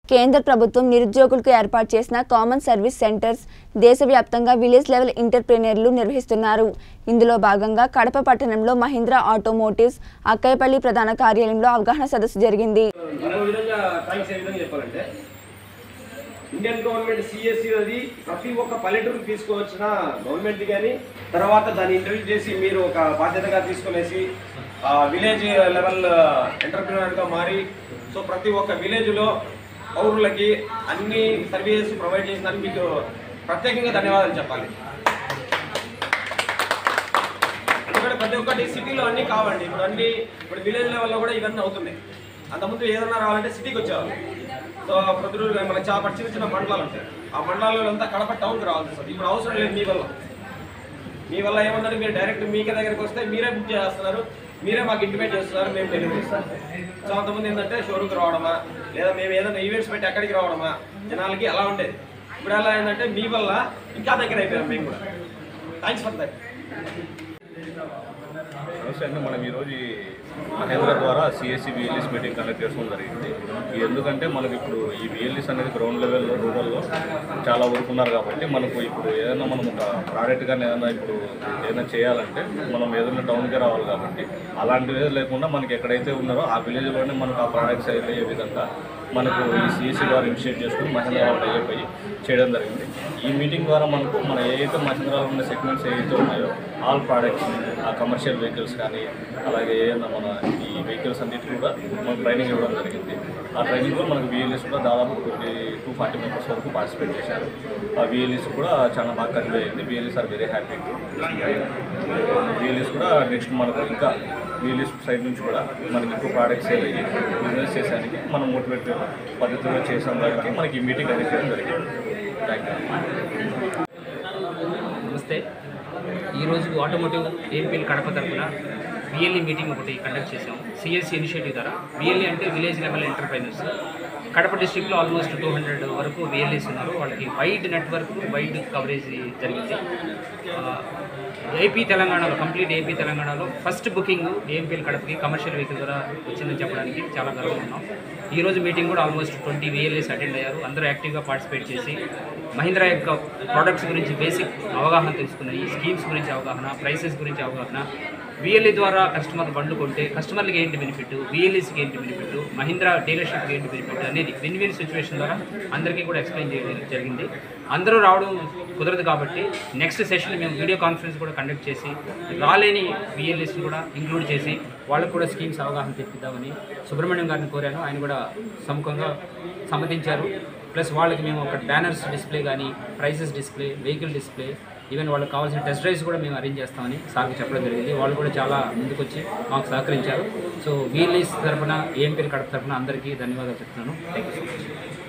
కేంద్ర ప్రభుత్వం నిరుద్యోగులకు ఏర్పాటు చేసిన కామన్ సర్వీస్ సెంటర్స్ దేశవ్యాప్తంగా విలేజ్ లెవెల్ ఇంటర్ప్రెన్యూర్లు నిర్వహిస్తున్నారు ఇందులో భాగంగా కడప పట్టణంలో మహీంద్రా ఆటోమోటివ్స్ అక్కయ్యపల్లి ప్రధాన కార్యాలయంలో అవగాహన సదస్సు జరిగింది మరో విధంగా థ్యాంక్స్ ఏ విధంగా చెప్పాలంటే ఇండియన్ గవర్నమెంట్ సిఎస్సి అది ప్రతి ఒక్క పల్లెటూరు తీసుకువచ్చిన గవర్నమెంట్ కానీ తర్వాత దాన్ని ఇంటర్వ్యూ చేసి మీరు ఒక బాధ్యతగా తీసుకునేసి విలేజ్ లెవెల్ ఎంటర్ప్రినర్గా మారి సో ప్రతి ఒక్క విలేజ్లో పౌరులకి అన్ని సర్వీసెస్ ప్రొవైడ్ చేసినందుకు మీకు ప్రత్యేకంగా ధన్యవాదాలు చెప్పాలి ఎందుకంటే ప్రతి ఒక్కటి సిటీలో అన్నీ కావండి ఇప్పుడు అన్ని ఇప్పుడు విలేజ్ లెవెల్లో కూడా ఇవన్నీ అవుతున్నాయి అంతకుముందు ఏదన్నా రావాలంటే సిటీకి వచ్చేవాళ్ళు సో ప్రొద్దుటూరు మన చాలా చిన్న చిన్న మండలాలు ఉంటాయి ఆ మండలాల్లో అంతా కడప టౌన్కి రావాల్సి వస్తుంది ఇప్పుడు అవసరం లేదు మీ వల్ల మీ వల్ల ఏమందంటే మీరు డైరెక్ట్ మీకే దగ్గరికి వస్తే మీరే బుక్ చేస్తున్నారు మీరే మాకు ఇంటిమేట్ చేస్తున్నారు మేము డెలివరీ ఇస్తాం సో అంతకుముందు ఏంటంటే షోరూమ్కి రావడమా లేదా మేము ఏదైనా ఈవెంట్స్ పెట్టి ఎక్కడికి రావడమా జనాలకి అలా ఉండేది ఇప్పుడు ఎలా ఏంటంటే మీ వల్ల ఇంకా దగ్గర అయిపోయాం మేము కూడా థ్యాంక్స్ ఫర్ దట్ నమస్తే అండి మనం ఈరోజు ఈ మహేంద్ర ద్వారా సిఎస్సి విఎల్ఎస్ మీటింగ్ కండక్ట్ చేసుకోవడం జరిగింది ఇది ఎందుకంటే మనకి ఇప్పుడు ఈ విఎల్ఎస్ అనేది గ్రౌండ్ లెవెల్లో రూరల్లో చాలా వరకు ఉన్నారు కాబట్టి మనకు ఇప్పుడు ఏదైనా మనం ఒక ప్రోడక్ట్ కానీ ఏదైనా ఇప్పుడు ఏదైనా చేయాలంటే మనం ఏదైనా టౌన్కి రావాలి కాబట్టి అలాంటివి లేకుండా మనకి ఎక్కడైతే ఉన్నారో ఆ విలేజ్లోనే మనకు ఆ ప్రోడక్ట్స్ అయ్యే విధంగా మనకు ఈ సిఎస్సి ద్వారా ఇనిషియేట్ చేసుకుని మహేంద్ర డెవలప్ అయ్యి చేయడం జరిగింది ఈ మీటింగ్ ద్వారా మనకు మన ఏదైతే మహేంద్రాలో ఉన్న సెగ్మెంట్స్ ఏవైతే ఉన్నాయో ఆల్ ప్రోడక్ట్స్ ఆ కమర్షియల్ వెహికల్స్ కానీ అలాగే ఏదైనా మన ఈ వెహికల్స్ అన్నిటి కూడా మనకు ట్రైనింగ్ ఇవ్వడం జరిగింది ఆ ట్రైనింగ్లో మనకు విఎల్ఎస్ కూడా దాదాపు ట్వంటీ టూ ఫార్టీ మెంబర్స్ వరకు పార్టిసిపేట్ చేశారు ఆ విఎల్ఎస్ కూడా చాలా బాగా కన్వే అయింది VLEs are very happy VLEs కూడా నెక్స్ట్ మనకు ఇంకా విఎల్ఎస్ సైడ్ నుంచి కూడా మనకి ఎక్కువ ప్రోడక్ట్స్ సేల్ అయ్యి బిజినెస్ చేసేదానికి మనం మోటివేట్ పద్ధతిలో చేసాం దానికి మనకి ఈ మీటింగ్ అనేది చేయడం జరిగింది థ్యాంక్ యూ నమస్తే ఈరోజు ఆటోమోటివ్ ఏపీఎల్ కడప తరఫున విఎల్ఈ మీటింగ్ ఒకటి కండక్ట్ చేసాం సిఎస్సి ఇనిషియేటివ్ ద్వారా విఎల్ఈ అంటే విలేజ్ లెవెల్ ఎంటర్ప్రైనర్స్ కడప డిస్టిక్లో ఆల్మోస్ట్ టూ హండ్రెడ్ వరకు విఎల్ఈస్ ఉన్నారు వాళ్ళకి వైడ్ నెట్వర్క్ వైడ్ కవరేజ్ జరిగింది ఆ, ఏపీ తెలంగాణలో కంప్లీట్ ఏపీ తెలంగాణలో ఫస్ట్ బుకింగ్ ఏఎంపీఎల్ కడపకి కమర్షియల్ వెహికల్ ద్వారా వచ్చిందని చెప్పడానికి చాలా గర్వంగా ఉన్నాం ఈ రోజు మీటింగ్ కూడా ఆల్మోస్ట్ ట్వంటీ విఎల్ఏస్ అటెండ్ అయ్యారు అందరూ యాక్టివ్గా పార్టిసిపేట్ చేసి మహీంద్రా యొక్క ప్రొడక్ట్స్ గురించి బేసిక్ అవగాహన తెలుసుకున్నాయి స్కీమ్స్ గురించి అవగాహన ప్రైసెస్ గురించి అవగాహన విఎల్ఈ ద్వారా కస్టమర్ బండ్లు కొంటే కస్టమర్లకి ఏంటి బెనిఫిట్ విఎల్ఈస్కి ఏంటి బెనిఫిట్ మహీంద్రా డీలర్షిప్కి ఏంటి బెనిఫిట్ అనేది విన్ విన్ సిచ్యువేషన్ ద్వారా అందరికీ కూడా ఎక్స్ప్లెయిన్ చేయడం జరిగింది అందరూ రావడం కుదరదు కాబట్టి నెక్స్ట్ సెషన్ మేము వీడియో కాన్ఫరెన్స్ కూడా కండక్ట్ చేసి రాలేని విఎల్ఎస్ని కూడా ఇంక్లూడ్ చేసి వాళ్ళకు కూడా స్కీమ్స్ అవగాహన తెప్పిద్దామని సుబ్రహ్మణ్యం గారిని కోరాను ఆయన కూడా సముఖంగా సమ్మతించారు ప్లస్ వాళ్ళకి మేము ఒక బ్యానర్స్ డిస్ప్లే కానీ prices display vehicle display even వాళ్ళకి కావాల్సిన టెస్ట్ డ్రైవ్స్ కూడా మేము అరేంజ్ చేస్తామని సార్కి చెప్పడం జరిగింది వాళ్ళు కూడా చాలా ముందుకొచ్చి మాకు సహకరించారు సో వీఎల్ఈస్ తరఫున ఏఎంపీఎల్ కడప తరఫున అందరికీ ధన్యవాదాలు చెప్తున్నాను థ్యాంక్ యూ సో మచ్